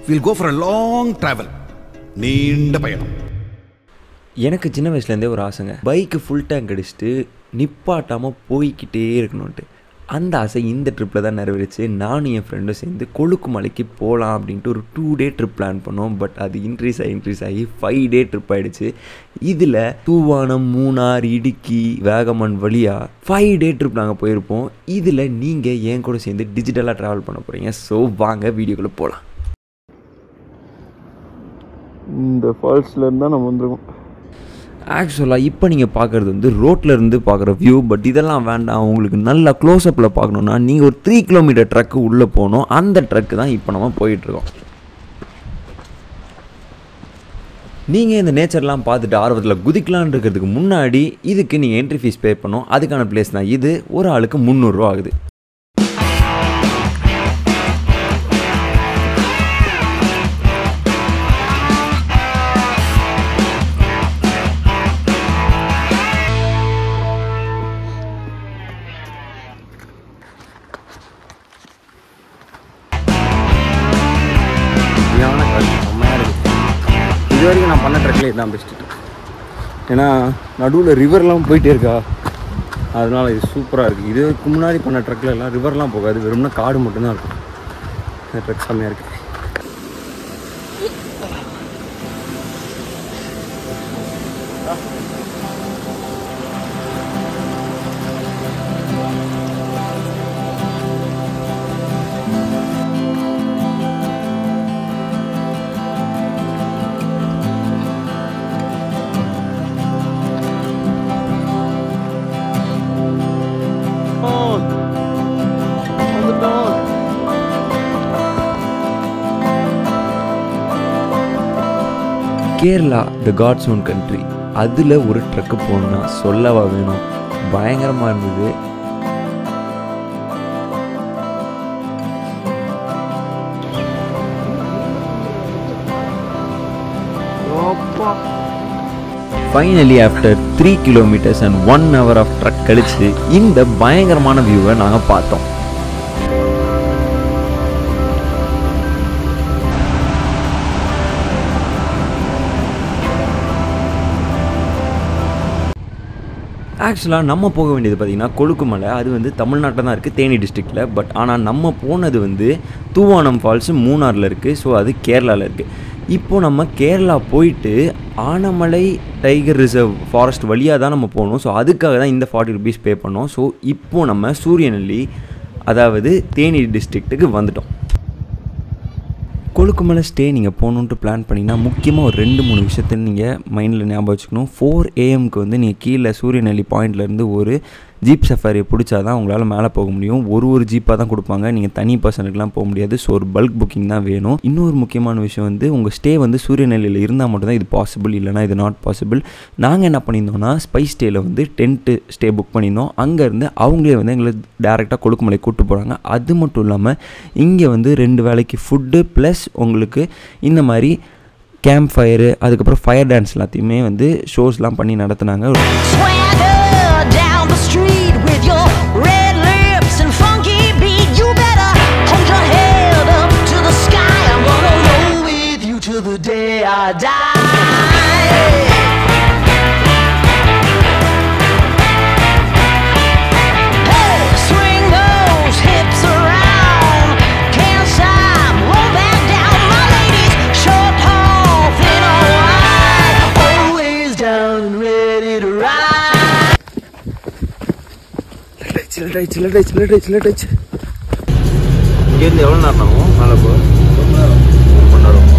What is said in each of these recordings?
Will go for a long travel நீண்ட பயணம் எனக்கு சின்ன வயசுலேருந்தே ஒரு ஆசைங்க பைக்கு ஃபுல் டேங்க் அடிச்சுட்டு நிப்பாட்டாமல் போய்க்கிட்டே இருக்கணுன்ட்டு அந்த ஆசை இந்த ட்ரிப்பில் தான் நிறைவேறிச்சு நானும் என் ஃப்ரெண்டும் சேர்ந்து கொழுக்கு மலைக்கு போகலாம் அப்படின்ட்டு ஒரு டூ டே ட்ரிப் பிளான் பண்ணோம் பட் அது இன்க்ரீஸ் ஆகி இன்க்ரீஸ் ஆகி ஃபைவ் டே ட்ரிப் ஆகிடுச்சு இதில் தூவானம் மூணார் இடுக்கி வேகமன் வழியாக ஃபைவ் டே ட்ரிப் நாங்கள் போயிருப்போம் இதில் நீங்கள் என் கூட சேர்ந்து டிஜிட்டலாக ட்ராவல் பண்ண போகிறீங்க ஸோ வாங்க வீடியோக்குள்ளே போகலாம் இந்த ஃபால்ஸ்லேருந்து தான் நம்ம வந்திருக்கோம் ஆக்சுவலாக இப்போ நீங்கள் பார்க்குறது வந்து ரோட்டில் இருந்து பார்க்குற வியூ பட் இதெல்லாம் வேண்டாம் உங்களுக்கு நல்லா க்ளோஸ்அப்பில் பார்க்கணுன்னா நீங்கள் ஒரு த்ரீ கிலோமீட்டர் ட்ரக்கு உள்ளே போகணும் அந்த ட்ரக்கு தான் இப்போ நம்ம போயிட்டுருக்கோம் நீங்கள் இந்த நேச்சர்லாம் பார்த்துட்டு ஆர்வத்தில் குதிக்கலான்னு இருக்கிறதுக்கு முன்னாடி இதுக்கு நீங்கள் என்ட்ரி ஃபீஸ் பே பண்ணணும் அதுக்கான பிளேஸ் தான் இது ஒரு ஆளுக்கு முந்நூறுரூவா ஆகுது சரியான கால் செம்மையாக இருக்குது இது வரைக்கும் நான் பண்ண ட்ரக்கில் இதுதான் பெஸ்ட்டு ஏன்னா நடுவில் ரிவர்லாம் போயிட்டே இருக்கா அதனால இது சூப்பராக இருக்குது இதுக்கு முன்னாடி பண்ண ட்ரக்கில் எல்லாம் ரிவர்லாம் போகாது வெறும்னா காடு மட்டும்தான் இருக்கும் இந்த ட்ரக் செம்மையாக இருக்குது Kerala the God's own country அதில் ஒரு ட்ரக்கு போகணுன்னா சொல்லவா வேணும் பயங்கரமாக இருந்தது finally after three kilometres and one hour of trek கழிச்சு இந்த பயங்கரமான வியூவை நாங்கள் பார்த்தோம் ஆக்சுவலாக நம்ம போக வேண்டியது பார்த்திங்கன்னா கொழுக்குமலை அது வந்து தமிழ்நாட்டில் தான் இருக்குது தேனி டிஸ்ட்ரிக்டில் பட் ஆனால் நம்ம போனது வந்து தூவானம் ஃபால்ஸு மூணாரில் இருக்குது ஸோ அது கேரளாவில் இருக்குது இப்போது நம்ம கேரளா போயிட்டு ஆனமலை டைகர் ரிசர்வ் ஃபாரஸ்ட் வழியாக தான் நம்ம போகணும் ஸோ அதுக்காக தான் இந்த ஃபார்ட்டி ருபீஸ் பே பண்ணோம் ஸோ இப்போது நம்ம சூரியநெல்லி அதாவது தேனி டிஸ்ட்ரிக்ட்டுக்கு வந்துட்டோம் கொழுக்குமலை ஸ்டே நீங்கள் போகணுன்ட்டு பிளான் பண்ணிங்கன்னா முக்கியமாக ஒரு ரெண்டு மூணு விஷயத்த நீங்கள் மைண்டில் ஞாபகம் வச்சுக்கணும் ஃபோர் ஏஎம்க்கு வந்து நீங்கள் கீழே சூரியநெல்லி பாயிண்ட்லேருந்து ஒரு ஜீப் சஃபாரியை பிடிச்சா தான் உங்களால் மேலே போக முடியும் ஒரு ஒரு ஜீப்பாக தான் கொடுப்பாங்க நீங்கள் தனி பர்சனுக்குலாம் போக முடியாது ஸோ ஒரு பல்க் புக்கிங் தான் வேணும் இன்னொரு முக்கியமான விஷயம் வந்து உங்கள் ஸ்டே வந்து சூரியநெல்லியில் இருந்தால் மட்டும்தான் இது பாசிபிள் இல்லைனா இது நாட் பாசிபிள் நாங்கள் என்ன பண்ணியிருந்தோம்னா ஸ்பைஸ் ஸ்டேயில் வந்து டென்ட்டு ஸ்டே புக் பண்ணியிருந்தோம் அங்கேருந்து அவங்களே வந்து எங்களை டேரெக்டாக கொழுக்குமலை கூப்பிட்டு போகிறாங்க அது மட்டும் இல்லாமல் இங்கே வந்து ரெண்டு வேலைக்கு ஃபுட்டு ப்ளஸ் உங்களுக்கு இந்த மாதிரி கேம்ப் ஃபயரு அதுக்கப்புறம் ஃபயர் டான்ஸ் எல்லாத்தையுமே வந்து ஷோஸ்லாம் பண்ணி நடத்துனாங்க Swagger down the street with your red lips and funky beat. You better hold your head up to the sky. I'm gonna roll with you till the day I die. Hey, swing those hips around. Can't stop, roll back down. My ladies, short, tall, thin or wide, always down and ready to ride. சில்லட்டாச்சு சில்லட்டாச்சு சில்லட்டாச்சு சில்லட்டாச்சு இங்கேருந்து எவ்வளோ நேரம் ஆகும் மேலே போ ஒரு மணி நேரம்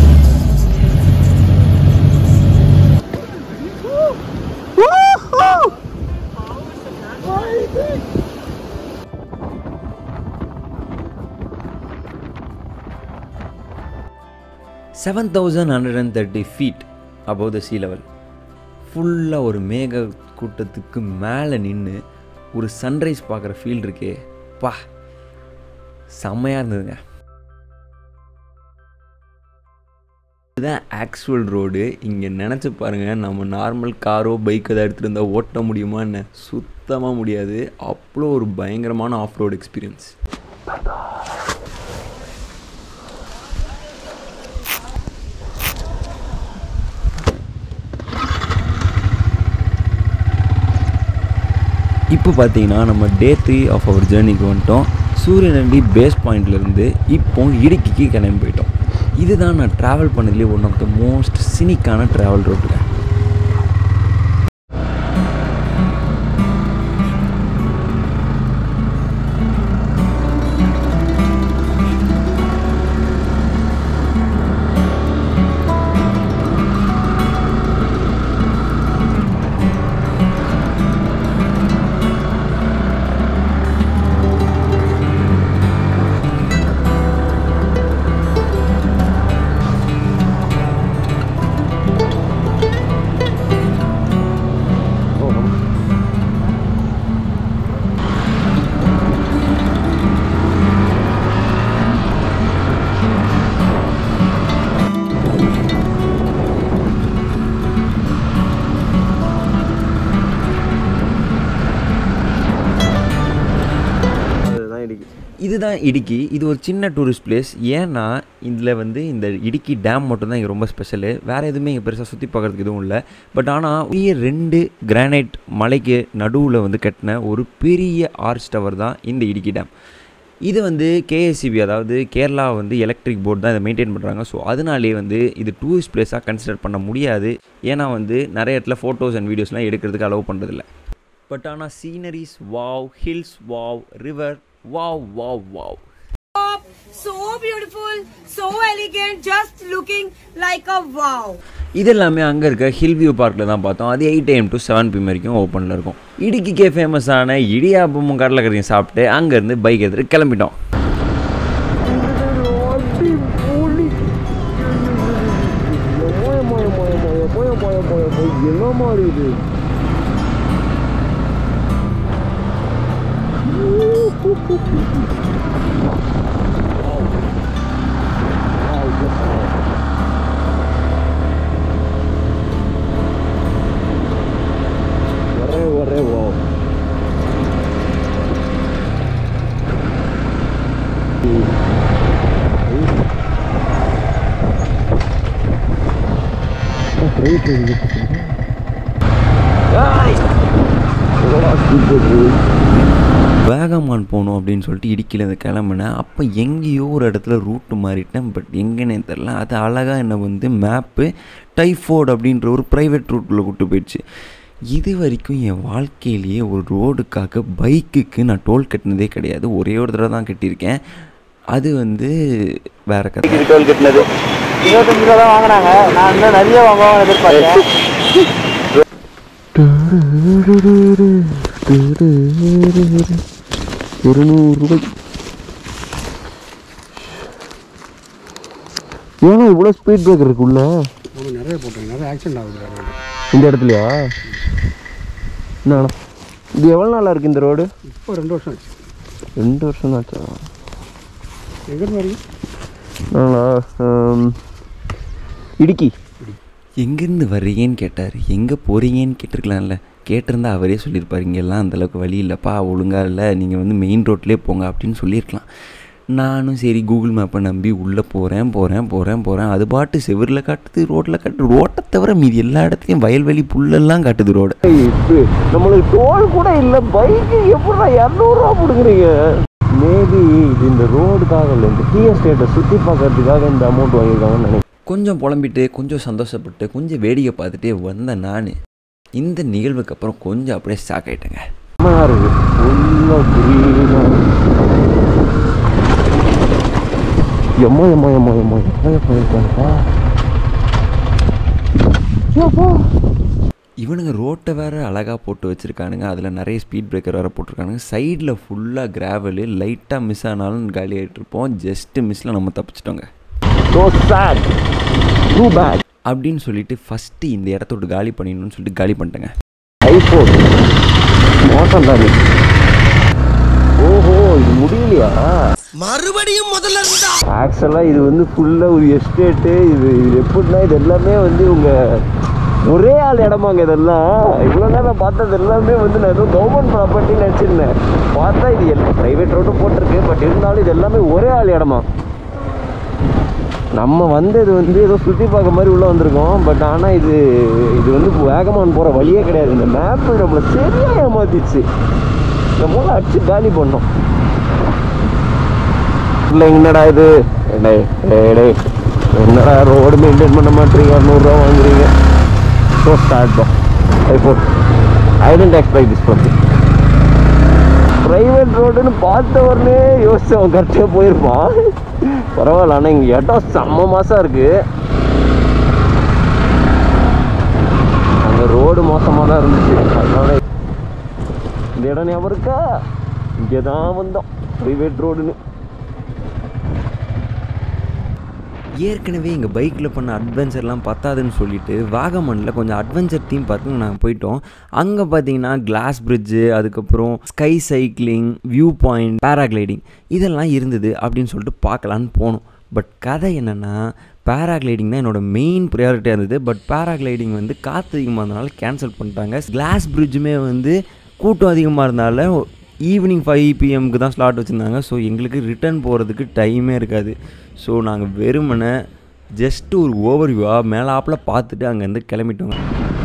seven thousand hundred and thirty feet above the sea level ஃபுல்லாக ஒரு மேக கூட்டத்துக்கு மேலே நின்று ஒரு சன்ரைஸ் பார்க்குற ஃபீல் இருக்கே பா செம்மையாக இருந்ததுங்க இதுதான் ஆக்சுவல் ரோடு இங்கே நினச்சி பாருங்கள் நம்ம நார்மல் காரோ பைக்கோ தான் எடுத்துகிட்டு இருந்தால் ஓட்ட முடியுமா என்ன சுத்தமாக முடியாது அவ்வளோ ஒரு பயங்கரமான ஆஃப் ரோடு எக்ஸ்பீரியன்ஸ் இப்போ பார்த்தீங்கன்னா நம்ம டே த்ரீ ஆஃப் அவர் ஜேர்னிக்கு வந்துட்டோம் சூரியநண்டி பேஸ் பாயிண்ட்லேருந்து இப்போ இடுக்கிக்கு கிளம்பி போயிட்டோம் இதுதான் நான் ட்ராவல் பண்ணதுலேயே ஒன் ஆஃப் த மோஸ்ட் சினிக்கான ட்ராவல் ரோட்டுங்க அதுதான் இடிக்கு இதுதான் இடுக்கி இது ஒரு சின்ன டூரிஸ்ட் பிளேஸ் ஏன்னா இதில் வந்து இந்த இடுக்கி டேம் மட்டும்தான் இங்கே ரொம்ப ஸ்பெஷலு வேறு எதுவுமே இங்கே பெருசாக சுற்றி பார்க்குறதுக்கு எதுவும் இல்லை பட் ஆனால் பெரிய ரெண்டு கிரானைட் மலைக்கு நடுவில் வந்து கட்டின ஒரு பெரிய ஆர்ச் டவர் தான் இந்த இடுக்கி டேம் இது வந்து கேஎஸ்சிபி அதாவது கேரளா வந்து எலக்ட்ரிக் போர்டு தான் இதை மெயின்டைன் பண்ணுறாங்க ஸோ அதனாலே வந்து இது டூரிஸ்ட் பிளேஸாக கன்சிடர் பண்ண முடியாது ஏன்னா வந்து நிறைய இடத்துல ஃபோட்டோஸ் அண்ட் வீடியோஸ்லாம் எடுக்கிறதுக்கு அலோவ் பண்ணுறதில்ல பட் ஆனால் sceneries wow hills wow river wow wow wow So beautiful, so elegant, just looking like a wow. இது எல்லாமே அங்கே இருக்க ஹில் வியூ பார்க்கில் தான் பார்த்தோம் அது eight AM to seven PM வரைக்கும் ஓப்பனில் இருக்கும் இடுக்கிக்கே ஃபேமஸான இடியாப்பமும் கடலக்கரையும் சாப்பிட்டு அங்கேருந்து பைக் எடுத்துகிட்டு கிளம்பிட்டோம் என்ன மாதிரி இது ஒரே ஒரே ஓ வேகமான் போகணும் அப்படின்னு சொல்லிட்டு இடுக்கியில் இருந்து கிளம்புனேன் அப்போ எங்கேயோ ஒரு இடத்துல ரூட்டு மாறிட்டேன் பட் எங்கேனே தெரில அது அழகாக என்னை வந்து மேப்பு டைஃபோர்ட் அப்படின்ற ஒரு ப்ரைவேட் ரூட்டில் கூட்டு போயிடுச்சு இது வரைக்கும் என் வாழ்க்கையிலேயே ஒரு ரோடுக்காக பைக்குக்கு நான் டோல் கட்டினதே கிடையாது ஒரே ஒரு தடவை தான் கட்டியிருக்கேன் அது வந்து வேற கதை டோல் கட்டினது இருபத்தஞ்சு ரூபா தான் வாங்குறாங்க நான் இன்னும் நிறைய வாங்குவாங்க எதிர்பார்த்தேன் இருநூறுபாய் ஏன்னா இவ்வளோ ஸ்பீட் பிரேக்கர் இருக்குள்ள நிறைய போட்டாங்க நிறைய ஆக்சிடென்ட் ஆகுது இந்த இடத்துலையா என்னண்ணா இது எவ்வளோ நாளாக இருக்குது இந்த ரோடு இப்போ ரெண்டு வருஷம் ஆச்சு ரெண்டு வருஷம் தான் ஆச்சா எங்கேருந்து வரீங்க நாங்களா ஆம், இடுக்கி எங்கேருந்து வர்றீங்கன்னு கேட்டார் எங்கே போகிறீங்கன்னு கேட்டிருக்கலாம்ல கேட்டிருந்தா அவரே சொல்லியிருப்பார் இங்கெல்லாம் அந்தளவுக்கு வழி இல்லைப்பா ஒழுங்கா இல்லை நீங்கள் வந்து மெயின் ரோட்லேயே போங்க அப்படின்னு சொல்லியிருக்கலாம் நானும் சரி கூகுள் மேப்பை நம்பி உள்ளே போகிறேன் போகிறேன் போகிறேன் போகிறேன் அது பாட்டு செவரில் காட்டுது ரோட்டில் காட்டுது ரோட்டை தவிர மீதி எல்லா இடத்துலையும் வயல்வெளி புல்லெல்லாம் காட்டுது ரோடு இது நம்மளுக்கு டோல் கூட இல்லை பைக்கு எப்படா இரநூறுவா கொடுக்குறீங்க மேபி இது இந்த ரோடுக்காக இல்லை இந்த டீ எஸ்டேட்டை சுற்றி பார்க்கறதுக்காக இந்த அமௌண்ட் வாங்கியிருக்காங்கன்னு நினைக்கிறேன் கொஞ்சம் புலம்பிட்டு கொஞ்சம் சந்தோஷப்பட்டு கொஞ்சம் வேடிக்கை பார்த்துட்டே வந்த நான் இந்த நிகழ்வுக்கு அப்புறம் கொஞ்சம் அப்படியே ஷாக் ஆயிட்டேங்க செம்மையா இருக்கு ஃபுல்லாக க்ரீனாக எம்மா எம்மா எம்மா எம்மா எம்மா போயிருக்காங்கப்பா இவனுங்க ரோட்டை வேற அழகாக போட்டு வச்சுருக்கானுங்க அதில் நிறைய ஸ்பீட் பிரேக்கர் வேறு போட்டிருக்கானுங்க சைடில் ஃபுல்லாக கிராவலு லைட்டாக மிஸ் ஆனாலும் காலி ஆகிட்டு இருப்போம் ஜஸ்ட்டு மிஸ்ஸில் நம்ம தப்பிச்சிட்டோங்க ஸோ சேட் டூ பேட் அப்படின்னு சொல்லிட்டு ஃபஸ்ட்டு இந்த இடத்த விட்டு காலி பண்ணிடணும்னு சொல்லிட்டு காலி பண்ணிட்டேங்க ஐஃபோன் மோசம் தான் ஓஹோ இது முடியலையா மறுபடியும் முதல்ல இருந்தா ஆக்சுவலாக இது வந்து ஃபுல்லாக ஒரு எஸ்டேட்டு இது இது எப்படின்னா இது எல்லாமே வந்து இவங்க ஒரே ஆள் இடமாங்க இதெல்லாம் இவ்வளோ நேரம் பார்த்தது எல்லாமே வந்து நான் எதுவும் கவர்மெண்ட் ப்ராப்பர்ட்டின்னு நினச்சிருந்தேன் பார்த்தா இது எல்லாம் ப்ரைவேட் ரோட்டும் போட்டிருக்கு பட் இருந்தாலும் இது எல்லாமே ஒரே ஆள் இடமா நம்ம வந்தது வந்து ஏதோ சுற்றி பார்க்க மாதிரி உள்ளே வந்திருக்கோம் பட் ஆனால் இது இது வந்து வேகமான் போகிற வழியே கிடையாது இந்த மேப்பு நம்மளை சரியாக ஏமாத்திடுச்சு இந்த மூளை அடிச்சு காலி பண்ணோம் இல்லை என்னடா இது டேய், டேய், டேய். என்னடா ரோடு மெயின்டைன் பண்ண மாட்டீங்க நூறுரூவா வாங்குறீங்க ஸோ ஸ்டார்ட் தான் iPhone I tend expect this பண்ணி ப்ரைவேட் ரோடுன்னு பார்த்த உடனே யோசிச்சு அவன் கரெக்டாக போயிருப்பான் பரவாயில்ல ஆனால் இங்கே இடம் செம்ம மாசம் இருக்கு அங்கே ரோடு மோசமாக தான் இருந்துச்சு அதனால இந்த இடம் ஞாபகம் இருக்கா இங்கே தான் வந்தோம் ப்ரைவேட் ரோடுன்னு ஏற்கனவே எங்கள் பைக்கில் பண்ண அட்வென்ச்சர்லாம் பத்தாதுன்னு சொல்லிட்டு வாகமனில் கொஞ்சம் அட்வென்ச்சர் தீம் பார்த்து நாங்கள் போயிட்டோம் அங்கே பார்த்தீங்கன்னா கிளாஸ் பிரிட்ஜு அதுக்கப்புறம் sky cycling view point paragliding இதெல்லாம் இருந்தது அப்படின்னு சொல்லிட்டு பார்க்கலான்னு போனோம் பட் கதை என்னென்னா பேராகிளைடிங் தான் என்னோட மெயின் ப்ரையாரிட்டியாக இருந்தது பட் பேராகிளைடிங் வந்து காற்று அதிகமாக இருந்தனால கேன்சல் பண்ணிட்டாங்க கிளாஸ் பிரிட்ஜுமே வந்து கூட்டம் அதிகமாக இருந்தால ஈவினிங் ஃபைவ் பிஎம்க்கு தான் ஸ்லாட் வச்சுருந்தாங்க ஸோ எங்களுக்கு ரிட்டர்ன் போகிறதுக்கு டைமே இருக்காது ஸோ நாங்கள் வெறுமனை ஜஸ்ட் ஒரு ஓவர்வியூவாக மேலாப்பில் பார்த்துட்டு அங்கேருந்து கிளம்பிட்டோங்க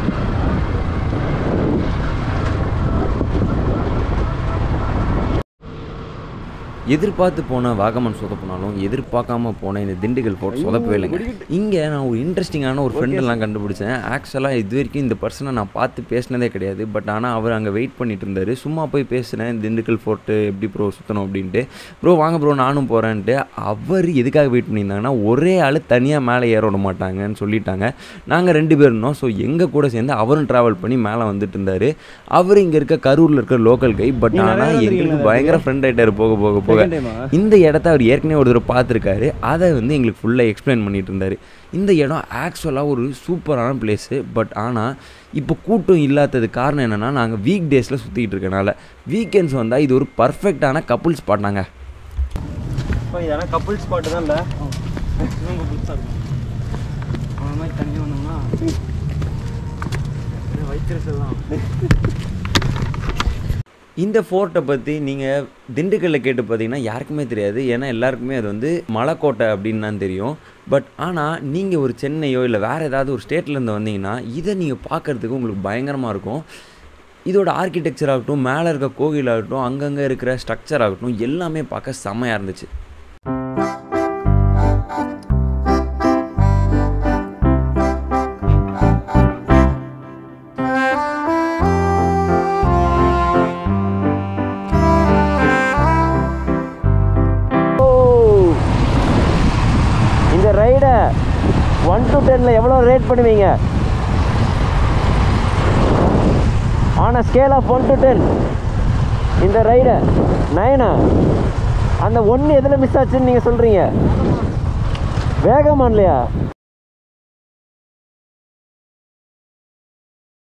எதிர்பார்த்து போன வாகமன் சொதப்பினாலும் எதிர்பார்க்காம போன இந்த திண்டுக்கல் ஃபோர்ட் சொதப்பவே இல்லைங்க இங்கே நான் ஒரு இன்ட்ரெஸ்டிங்கான ஒரு ஃப்ரெண்டெல்லாம் கண்டுபிடிச்சேன் ஆக்சுவலாக இது வரைக்கும் இந்த பர்சனை நான் பார்த்து பேசினதே கிடையாது பட் ஆனால் அவர் அங்கே வெயிட் பண்ணிட்டு இருந்தார் சும்மா போய் பேசுனேன் திண்டுக்கல் ஃபோர்ட்டு எப்படி ப்ரோ சுற்றணும் அப்படின்ட்டு ப்ரோ வாங்க ப்ரோ நானும் போகிறேன்ட்டு அவர் எதுக்காக வெயிட் பண்ணியிருந்தாங்கன்னா ஒரே ஆள் தனியாக மேலே ஏற விட மாட்டாங்கன்னு சொல்லிட்டாங்க நாங்கள் ரெண்டு பேர் இருந்தோம் ஸோ எங்கள் கூட சேர்ந்து அவரும் ட்ராவல் பண்ணி மேலே வந்துட்டு இருந்தார் அவர் இங்கே இருக்க கரூரில் இருக்க லோக்கல் கை பட் ஆனால் எங்களுக்கு பயங்கர ஃப்ரெண்ட் ஆகிட்டார் போக போக போக இந்த இடத்த அவர் ஏற்கனவே ஒரு தடவை பார்த்துருக்காரு அதை வந்து எங்களுக்கு ஃபுல்லாக எக்ஸ்பிளைன் பண்ணிட்டு இருந்தார் இந்த இடம் ஆக்சுவலாக ஒரு சூப்பரான பிளேஸு பட் ஆனால் இப்போ கூட்டம் இல்லாதது காரணம் என்னென்னா நாங்கள் வீக் டேஸில் சுற்றிக்கிட்டு இருக்கனால வீக்கெண்ட்ஸ் வந்தால் இது ஒரு பர்ஃபெக்டான கப்புள் ஸ்பாட்னாங்க இதெல்லாம் கப்புள் ஸ்பாட்டு தான் இல்லை ரொம்ப புதுசாக இருக்கும் அவன் மாதிரி தனியாக வந்தோம்னா வைத்திருச்சல் தான் இந்த ஃபோர்ட்டை பற்றி நீங்கள் திண்டுக்கல்லில் கேட்டு பார்த்தீங்கன்னா யாருக்குமே தெரியாது ஏன்னா எல்லாருக்குமே அது வந்து மலைக்கோட்டை அப்படின்னு தான் தெரியும் பட் ஆனால் நீங்கள் ஒரு சென்னையோ இல்லை வேறு ஏதாவது ஒரு ஸ்டேட்லேருந்து வந்தீங்கன்னா இதை நீங்கள் பார்க்குறதுக்கு உங்களுக்கு பயங்கரமாக இருக்கும் இதோட ஆர்கிடெக்சர் ஆகட்டும் மேலே இருக்க கோவில் ஆகட்டும் அங்கங்கே இருக்கிற ஸ்ட்ரக்சர் ஆகட்டும் எல்லாமே பார்க்க செம்மையாக இருந்துச்சு ஓ இந்த ரைடை ஒன் டு டென்னில் எவ்வளோ ரேட் பண்ணுவீங்க on a scale of one to ten இந்த ரைடை நைனா அந்த ஒன்று எதில் மிஸ் ஆச்சுன்னு நீங்கள் சொல்கிறீங்க வேகமான் இல்லையா